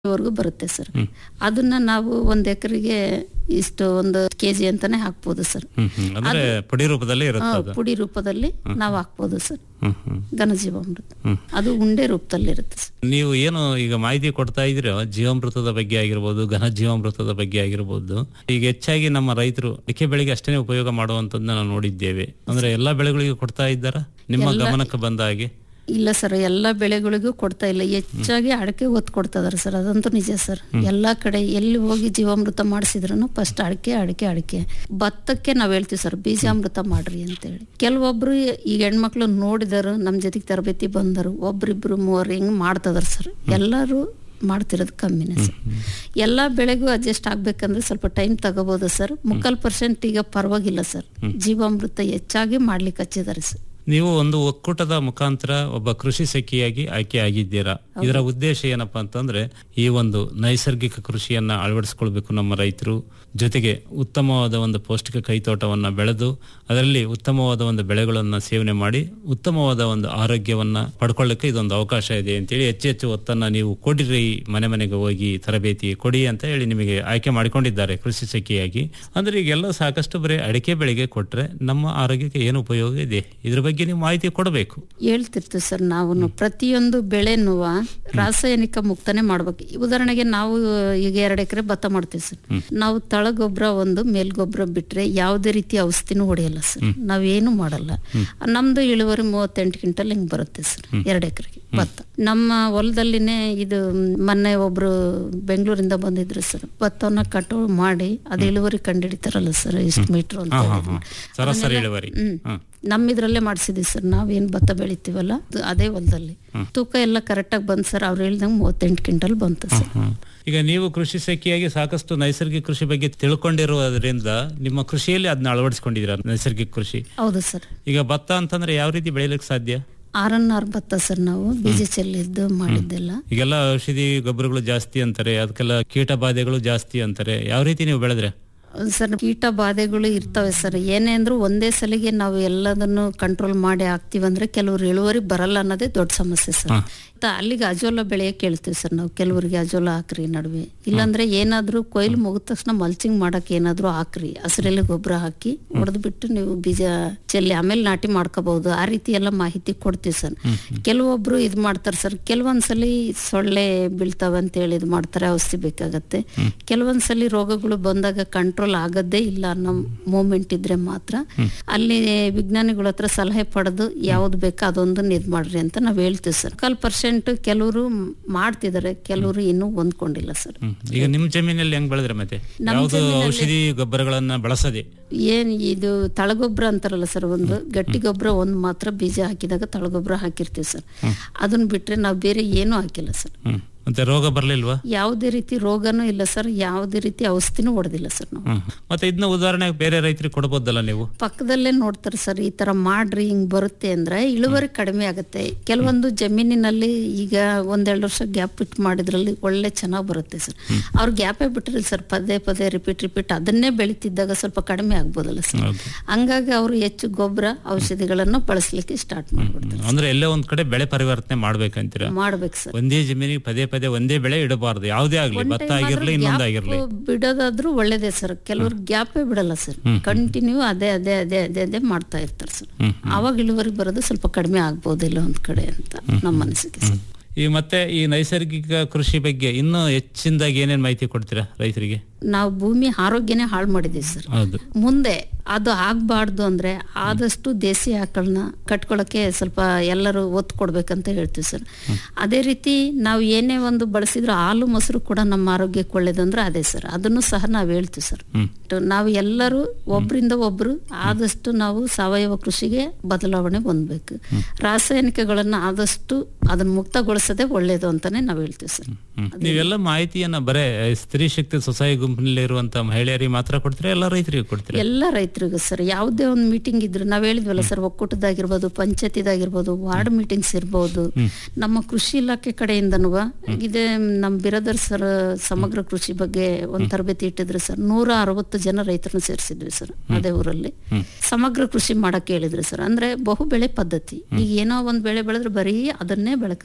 ವರೆಗೂ ಬರುತ್ತೆ ಸರ್ ಅದನ್ನ ನಾವು ಒಂದ್ ಎಕರೆಗೆ ಇಷ್ಟು ಒಂದು ಕೆಜಿ ಅಂತಾನೆ ಹಾಕ್ಬೋದು ಸರ್ ಹ್ಮ್ ಹ್ಮ್ ಅಂದ್ರೆ ಪುಡಿ ರೂಪದಲ್ಲಿ ಆ, ಇರುತ್ತೆ ಅದು ಪುಡಿ ರೂಪದಲ್ಲಿ ನಾವು ಹಾಕ್ಬೋದು ಸರ್ ಹ್ಮ್ ಹ್ಮ್ ಘನಜೀವಾಮೃತ ಹ್ಮ್. ಅದು ಉಂಡೆ ರೂಪದಲ್ಲಿ ಇರುತ್ತೆ ಸರ್ ನೀವು ಏನು ಈಗ ಮಾಹಿತಿ ಕೊಡ್ತಾ ಇದ್ದೀರೋ ಜೀವಾಮೃತದ ಬಗ್ಗೆ ಆಗಿರ್ಬೋದು ಘನ ಜೀವಾಮೃತದ ಬಗ್ಗೆ ಆಗಿರ್ಬೋದು ಈಗ ಹೆಚ್ಚಾಗಿ ನಮ್ಮ ರೈತರು ಅಡಿಕೆ ಬೆಳೆಗೆ ಅಷ್ಟೇ ಉಪಯೋಗ ಮಾಡುವಂತದ್ದನ್ನ ನಾವು ನೋಡಿದ್ದೇವೆ ಅಂದ್ರೆ ಎಲ್ಲಾ ಬೆಳೆಗಳಿಗೂ ಕೊಡ್ತಾ ಇದ್ದಾರ ನಿಮ್ಮ ಗಮನಕ್ಕೆ ಬಂದ ಹಾಗೆ ಇಲ್ಲ ಸರ್ ಎಲ್ಲ ಬೆಳೆಗಳಿಗೂ ಕೊಡ್ತಾ ಇಲ್ಲ ಹೆಚ್ಚಾಗಿ ಅಡಿಕೆ ಒತ್ತು ಕೊಡ್ತಾ ಇದಾರೆ ಸರ್ ಅದಂತೂ ನಿಜ ಸರ್ ಎಲ್ಲಾ ಕಡೆ ಎಲ್ಲಿ ಹೋಗಿ ಜೀವಾಮೃತ ಮಾಡಿಸಿದ್ರು ಫಸ್ಟ್ ಅಡಿಕೆ ಅಡಿಕೆ ಅಡಿಕೆ ಭತ್ತಕ್ಕೆ ನಾವ್ ಹೇಳ್ತೀವಿ ಸರ್ ಬೀಜಾಮೃತ ಮಾಡ್ರಿ ಅಂತೇಳಿ ಕೆಲವೊಬ್ರು ಈಗ ಹೆಣ್ಮಕ್ಳು ನೋಡಿದರು ನಮ್ ಜೊತೆಗೆ ತರಬೇತಿ ಬಂದರು ಒಬ್ರಿಬ್ರು ಮೂವರು ಹಿಂಗ್ ಮಾಡ್ತದಾರ ಸರ್ ಎಲ್ಲರೂ ಮಾಡ್ತಿರೋದು ಕಮ್ಮಿನೇ ಸರ್ ಎಲ್ಲಾ ಬೆಳೆಗೂ ಅಡ್ಜಸ್ಟ್ ಆಗ್ಬೇಕಂದ್ರೆ ಸ್ವಲ್ಪ ಟೈಮ್ ತಗೋಬಹುದು ಸರ್ ಮುಕ್ಕಾಲ್ ಪರ್ಸೆಂಟ್ ಈಗ ಪರವಾಗಿಲ್ಲ ಸರ್ ಜೀವಾಮೃತ ಹೆಚ್ಚಾಗಿ ಮಾಡ್ಲಿಕ್ಕೆ ಹಚ್ಚಿದ್ದಾರೆ ಸರ್ ನೀವು ಒಂದು ಒಕ್ಕೂಟದ ಮುಖಾಂತರ ಒಬ್ಬ ಕೃಷಿ ಸಖಿಯಾಗಿ ಆಯ್ಕೆ ಆಗಿದ್ದೀರಾ ಇದರ ಉದ್ದೇಶ ಏನಪ್ಪಾ ಅಂತಂದ್ರೆ ಈ ಒಂದು ನೈಸರ್ಗಿಕ ಕೃಷಿಯನ್ನ ಅಳವಡಿಸಿಕೊಳ್ಬೇಕು ನಮ್ಮ ರೈತರು ಜೊತೆಗೆ ಉತ್ತಮವಾದ ಒಂದು ಪೌಷ್ಟಿಕ ಕೈತೋಟವನ್ನ ಬೆಳೆದು ಅದರಲ್ಲಿ ಉತ್ತಮವಾದ ಒಂದು ಬೆಳೆಗಳನ್ನ ಸೇವನೆ ಮಾಡಿ ಉತ್ತಮವಾದ ಒಂದು ಆರೋಗ್ಯವನ್ನ ಪಡ್ಕೊಳ್ಳಿಕ್ಕೆ ಇದೊಂದು ಅವಕಾಶ ಇದೆ ಅಂತೇಳಿ ಹೆಚ್ಚು ಹೆಚ್ಚು ಒತ್ತನ್ನ ನೀವು ಕೊಡಿರಿ ಮನೆ ಮನೆಗೆ ಹೋಗಿ ತರಬೇತಿ ಕೊಡಿ ಅಂತ ಹೇಳಿ ನಿಮಗೆ ಆಯ್ಕೆ ಮಾಡಿಕೊಂಡಿದ್ದಾರೆ ಕೃಷಿ ಸಖಿಯಾಗಿ ಅಂದ್ರೆ ಈಗೆಲ್ಲ ಸಾಕಷ್ಟು ಬರೀ ಅಡಿಕೆ ಬೆಳೆಗೆ ಕೊಟ್ರೆ ನಮ್ಮ ಆರೋಗ್ಯಕ್ಕೆ ಏನು ಉಪಯೋಗ ಇದೆ ಇದ್ರ ಬಗ್ಗೆ ನೀವು ಮಾಹಿತಿ ಕೊಡಬೇಕು ಹೇಳ್ತಿರ್ತೀವಿ ಸರ್ ನಾವು ಪ್ರತಿಯೊಂದು ಬೆಳೆನೂ ರಾಸಾಯನಿಕ ಮುಕ್ತನೇ ಮಾಡ್ಬೇಕು ಈ ಉದಾಹರಣೆಗೆ ನಾವು ಈಗ ಎರಡು ಎಕರೆ ಭತ್ತ ಮಾಡ್ತೀವಿ ಸರ್ ನಾವು ತಳಗೊಬ್ಬರ ಒಂದು ಮೇಲ್ಗೊಬ್ಬರ ಬಿಟ್ರೆ ಯಾವುದೇ ರೀತಿ ಔಷಧಿನೂ ಹೊಡೆಯಲ್ಲ ಸರ್ ನಾವೇನು ಮಾಡಲ್ಲ ನಮ್ದು ಇಳುವರಿ ಮೂವತ್ತೆಂಟು ಕ್ವಿಂಟಲ್ ಹಿಂಗ್ ಬರುತ್ತೆ ಸರ್ ಎರಡು ಎಕರೆಗೆ ಭತ್ತ ನಮ್ಮ ಹೊಲದಲ್ಲಿನೇ ಇದು ಮೊನ್ನೆ ಒಬ್ರು ಬೆಂಗಳೂರಿಂದ ಬಂದಿದ್ರು ಸರ್ ಭತ್ತವನ್ನ ಕಟೋ ಮಾಡಿ ಅದು ಇಳುವರಿ ಕಂಡಿಡಿತಾರಲ್ಲ ಸರ್ ಇಷ್ಟು ಮೀಟರ್ ಅಂತ ಹಾ, ಹಾ, ಹೇಳಿದ್ರು. ಹಾ. ಸರಾಸರಿ ಇಳುವರಿ ಹ್ಮ್. ಹ್ಮ್. ನಮ್ಮ ಇದ್ರಲ್ಲೇ ಮಾಡಿಸಿದ್ವಿ ಸರ್ ನಾವೇನ್ ಭತ್ತ ಬೆಳಿತೀವಲ್ಲ ಅದು ಅದೇ ಹೊಲದಲ್ಲಿ ತೂಕ ಎಲ್ಲ ಕರೆಕ್ಟಾಗಿ ಬಂದ್ ಸರ್ ಅವ್ರು ಹೇಳ್ದಂಗೆ ಮೂವತ್ತೆಂಟು ಕ್ವಿಂಟಲ್ ಬಂತು ಸರ್ ಹ್ಮ್. ಈಗ ನೀವು ಕೃಷಿ ಸಖಿಯಾಗಿ ಸಾಕಷ್ಟು ನೈಸರ್ಗಿಕ ಕೃಷಿ ಬಗ್ಗೆ ತಿಳ್ಕೊಂಡಿರುವುದರಿಂದ ನಿಮ್ಮ ಕೃಷಿಯಲ್ಲಿ ಅದನ್ನ ಅಳವಡಿಸಿಕೊಂಡಿದ್ದೀರಾ ನೈಸರ್ಗಿಕ ಕೃಷಿ ಹೌದು ಸರ್ ಈಗ ಭತ್ತ ಅಂತಂದ್ರೆ ಯಾವ ರೀತಿ ಬೆಳಿಲಿಕ್ಕೆ ಸಾಧ್ಯ ಆರ್ ಎನ್ ಆರ್ ಭತ್ತ ಸರ್ ನಾವು ಬೀಜ ಚೆಲ್ಲಿದ್ದು ಮಾಡಿದ್ದೆಲ್ಲ ಈಗೆಲ್ಲ ಔಷಧಿ ಗೊಬ್ಬರಗಳು ಜಾಸ್ತಿ ಅಂತಾರೆ ಅದಕ್ಕೆಲ್ಲ ಕೀಟ ಬಾಧೆಗಳು ಜಾಸ್ತಿ ಅಂತಾರೆ ಯಾವ ರೀತಿ ನೀವು ಬೆಳೆದ್ರೆ ಸರ್ ಕೀಟ ಬಾಧೆಗಳು ಇರ್ತವೆ ಸರ್ ಏನೇ ಅಂದ್ರೂ ಒಂದೇ ಸಲಿಗೆ ನಾವು ಎಲ್ಲದನ್ನು ಕಂಟ್ರೋಲ್ ಮಾಡಿ ಹಾಕ್ತಿವಂದ್ರೆ ಕೆಲವ್ರು ಇಳುವರಿ ಬರಲ್ಲ ಅನ್ನೋದೇ ದೊಡ್ಡ ಸಮಸ್ಯೆ ಸರ್ ಮತ್ತೆ ಅಲ್ಲಿಗೆ ಅಜೋಲ ಬೆಳೆಯಕ್ಕೆ ಹೇಳ್ತೀವಿ ಸರ್ ನಾವು ಕೆಲವರಿಗೆ ಅಜೋಲ ಹಾಕ್ರಿ ನಡುವೆ ಇಲ್ಲಾಂದ್ರೆ ಏನಾದ್ರೂ ಕೊಯ್ಲು ಮುಗಿದ ತಕ್ಷಣ ಮಲ್ಚಿಂಗ್ ಮಾಡಕ್ ಏನಾದ್ರೂ ಹಾಕ್ರಿ ಹಸಿರೆಲೆ ಗೊಬ್ಬರ ಹಾಕಿ ಹೊಡೆದು ಬಿಟ್ಟು ನೀವು ಬೀಜ ಚೆಲ್ಲಿ ಆಮೇಲೆ ನಾಟಿ ಮಾಡ್ಕೋಬಹುದು ಆ ರೀತಿ ಎಲ್ಲ ಮಾಹಿತಿ ಕೊಡ್ತೀವಿ ಸರ್ ಕೆಲವೊಬ್ರು ಇದ್ ಮಾಡ್ತಾರೆ ಸರ್ ಕೆಲವೊಂದ್ಸಲಿ ಸೊಳ್ಳೆ ಬೀಳ್ತಾವೆ ಅಂತ ಹೇಳಿ ಇದು ಮಾಡ್ತಾರೆ ಔಷಧಿ ಬೇಕಾಗತ್ತೆ ಕೆಲವೊಂದ್ಸಲಿ ರೋಗಗಳು ಬಂದಾಗ ಕಂಟ್ರೋಲ್ ಆಗದೇ ಇಲ್ಲ ಅನ್ನೋ ಮೂಮೆಂಟ್ ಇದ್ರೆ ಮಾತ್ರ ಅಲ್ಲಿ ವಿಜ್ಞಾನಿಗಳ ಹತ್ರ ಸಲಹೆ ಪಡೆದು ಯಾವ್ದು ಬೇಕೋ ಅದೊಂದನ್ನ ಇದ್ ಮಾಡ್ರಿ ಅಂತ ನಾವ್ ಹೇಳ್ತೀವಿ ಸರ್ ಕಾಲ್ ಪರ್ಸೆಂಟ್ ಕೆಲವರು ಮಾಡ್ತಿದ್ದಾರೆ ಕೆಲವರು ಇನ್ನೂ ಹೊಂದ್ಕೊಂಡಿಲ್ಲ ಸರ್ ಹ್ಮ್. ಈಗ ನಿಮ್ ಜಮೀನಲ್ಲಿ ಹೆಂಗ್ ಬೆಳೆದ್ರೆ ಮತ್ತೆ ಯಾವ್ದು ಔಷಧಿ ಗೊಬ್ಬರಗಳನ್ನ ಬಳಸದೆ ಏನ್ ಇದು ತಳಗೊಬ್ಬರ ಅಂತಾರಲ್ಲ ಸರ್ ಒಂದು ಗಟ್ಟಿ ಗೊಬ್ಬರ ಒಂದ್ ಮಾತ್ರ ಬೀಜ ಹಾಕಿದಾಗ ತಳಗೊಬ್ಬರ ಹಾಕಿರ್ತೀವಿ ಸರ್ ಅದನ್ನ ಬಿಟ್ರೆ ನಾವು ಬೇರೆ ಏನೂ ಹಾಕಿಲ್ಲ ಸರ್ ಹ್ಮ್ ಮತ್ತೆ ರೋಗ ಬರ್ಲಿಲ್ವಾ ಯಾವುದೇ ರೀತಿ ರೋಗನೂ ಇಲ್ಲ ಸರ್ ಯಾವುದೇ ರೀತಿ ಔಷಧಿನೂ ಹೊಡೆದಿಲ್ಲ ಸರ್ ನಾವು ಹ್ಮ್ ಮತ್ತೆ ಇದನ್ನ ಉದಾಹರಣೆ ಬೇರೆ ರೈತರಿಗೆ ಕೊಡ್ಬೋದಲ್ಲ ನೀವು ಪಕ್ಕದಲ್ಲೇ ನೋಡ್ತಾರೆ ಸರ್ ಈ ತರ ಮಾಡ್ರಿ ಹಿಂಗ್ ಬರುತ್ತೆ ಅಂದ್ರೆ ಇಳುವರಿ ಕಡಿಮೆ ಆಗುತ್ತೆ ಕೆಲವೊಂದು ಜಮೀನಿನಲ್ಲಿ ಈಗ ಒಂದೆರಡು ವರ್ಷ ಗ್ಯಾಪ್ ಬಿಟ್ಟು ಮಾಡಿದ್ರಲ್ಲಿ ಒಳ್ಳೆ ಚೆನ್ನಾಗಿ ಬರುತ್ತೆ ಸರ್ ಅವ್ರ ಗ್ಯಾಪೇ ಬಿಟ್ಟಿರಲಿ ಸರ್ ಪದೇ ಪದೇ ರಿಪೀಟ್ ರಿಪೀಟ್ ಅದನ್ನೇ ಬೆಳಿತಿದ್ದಾಗ ಸ್ವಲ್ಪ ಕಡಿಮೆ ಆಗ್ಬೋದಲ್ಲ ಸರ್ ಹೌದು. ಹಂಗಾಗಿ ಅವರು ಹೆಚ್ಚು ಗೊಬ್ಬರ ಔಷಧಿಗಳನ್ನು ಬಳಸಲಿಕ್ಕೆ ಸ್ಟಾರ್ಟ್ ಮಾಡ್ಬಿಡ್ತಾರೆ ಅಂದ್ರೆ ಎಲ್ಲೇ ಒಂದ್ ಕಡೆ ಬೆಳೆ ಪರಿವರ್ತನೆ ಮಾಡ್ಬೇಕಂತೀರ ಮಾಡ್ಬೇಕು ಸರ್ ಒಂದೇ ಜಮೀನಿಗೆ ಪದೇ ಪದೇ ಒಂದೇ ಬೆಳೆ ಇಡಬಾರ್ದು ಯಾವುದೇ ಆಗ್ಲಿ ಭತ್ತ ಆಗಿರ್ಲಿ ಇನ್ನೊಂದಾಗಿರ್ಲಿ ಬಿಡೋದಾದ್ರೂ ಒಳ್ಳೇದೇ ಸರ್ ಕೆಲವ್ರು ಗ್ಯಾಪೇ ಬಿಡಲ್ಲ ಸರ್ ಕಂಟಿನ್ಯೂ ಅದೇ ಅದೇ ಅದೇ ಅದೇ ಅದೇ ಮಾಡ್ತಾ ಇರ್ತಾರೆ ಸರ್ ಹ್ಮ್. ಅವಾಗ ಇಳುವರಿ ಬರೋದು ಸ್ವಲ್ಪ ಕಡಿಮೆ ಆಗ್ಬೋದಿಲ್ಲ ಒಂದ್ ಕಡೆ ಅಂತ ನಮ್ಮ ಅನಿಸಿಕೆ ಸರ್ ಈ ಮತ್ತೆ ಈ ನೈಸರ್ಗಿಕ ಕೃಷಿ ಬಗ್ಗೆ ಇನ್ನೂ ಹೆಚ್ಚಿನದಾಗಿ ಏನೇನ್ ಮಾಹಿತಿ ಕೊಡ್ತೀರಾ ರೈತರಿಗೆ ನಾವು ಭೂಮಿ ಆರೋಗ್ಯನೇ ಹಾಳು ಮಾಡಿದೀವಿ ಸರ್ ಹೌದು ಮುಂದೆ ಅದು ಆಗ್ಬಾರ್ದು ಅಂದ್ರೆ ಆದಷ್ಟು ದೇಸಿ ಆಕಳನ್ನ ಕಟ್ಕೊಳಕ್ಕೆ ಸ್ವಲ್ಪ ಎಲ್ಲರೂ ಒತ್ತು ಕೊಡ್ಬೇಕಂತ ಹೇಳ್ತೀವಿ ಸರ್ ಅದೇ ರೀತಿ ನಾವು ಏನೇ ಒಂದು ಬಳಸಿದ್ರು ಹಾಲು ಮೊಸರು ಕೂಡ ನಮ್ಮ ಆರೋಗ್ಯಕ್ಕೆ ಒಳ್ಳೇದು ಅಂದ್ರೆ ಅದೇ ಸರ್ ಅದನ್ನು ಸಹ ನಾವು ಹೇಳ್ತೀವಿ ಸರ್ ಹ್ಮ್ ನಾವು ಎಲ್ಲರೂ ಒಬ್ರಿಂದ ಒಬ್ರು ಆದಷ್ಟು ನಾವು ಸಾವಯವ ಕೃಷಿಗೆ ಬದಲಾವಣೆ ಹೊಂದ್ಬೇಕು ರಾಸಾಯನಿಕಗಳನ್ನ ಆದಷ್ಟು ಅದನ್ನ ಮುಕ್ತಗೊಳಿಸೋದೇ ಒಳ್ಳೇದು ಅಂತಾನೆ ನಾವು ಹೇಳ್ತೀವಿ ಸರ್ ಹ್ಮ್. ನೀವೆಲ್ಲ ಮಾಹಿತಿಯನ್ನ ಬರೇ ಸ್ತ್ರೀ ಶಕ್ತಿ ಸ್ವಸಹಾಯ ಗುಂಪಿನಲ್ಲಿ ಇರುವಂತ ಮಹಿಳೆಯರಿಗೆ ಮಾತ್ರ ಕೊಡ್ತೀರಾ ಎಲ್ಲ ರೈತರಿಗೆ ಕೊಡ್ತೀರಾ ಎಲ್ಲ ರೈತರಿಗೂ ಸರ್ ಯಾವುದೇ ಒಂದು ಮೀಟಿಂಗ್ ಇದ್ರು ನಾವ್ ಹೇಳಿದ್ವಲ್ಲ ಸರ್ ಒಕ್ಕೂಟದಾಗಿರ್ಬೋದು ಪಂಚಾಯತಿದಾಗಿರ್ಬೋದು ವಾರ್ಡ್ ಮೀಟಿಂಗ್ಸ್ ಇರ್ಬೋದು ನಮ್ಮ ಕೃಷಿ ಇಲಾಖೆ ಕಡೆಯಿಂದನೂ ಇದೇ ನಮ್ಮ ಬಿರದರ್ ಸರ್ ಸಮಗ್ರ ಕೃಷಿ ಬಗ್ಗೆ ಒಂದು ತರಬೇತಿ ಇಟ್ಟಿದ್ರು ಸರ್ ನೂರ ಅರವತ್ತು ಜನ ರೈತರನ್ನ ಸೇರಿಸಿದ್ವಿ ಸರ್ ಅದೇ ಊರಲ್ಲಿ ಸಮಗ್ರ ಕೃಷಿ ಮಾಡಕ್ ಹೇಳಿದ್ರು ಸರ್ ಅಂದ್ರೆ ಬಹು ಬೆಳೆ ಪದ್ಧತಿ ಈಗ ಏನೋ ಒಂದ್ ಬೆಳೆ ಬೆಳೆದ್ರೆ ಬರೀ ಅದನ್ನೇ ಬೆಳಕಂತ ಹೋಗ್ಬಾರ್ದು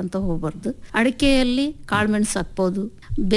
ಬರಬಾರ್ದು ಅಡಿಕೆಯಲ್ಲಿ ಕಾಳುಮೆಣಸು ಹಾಕ್ಬೋದು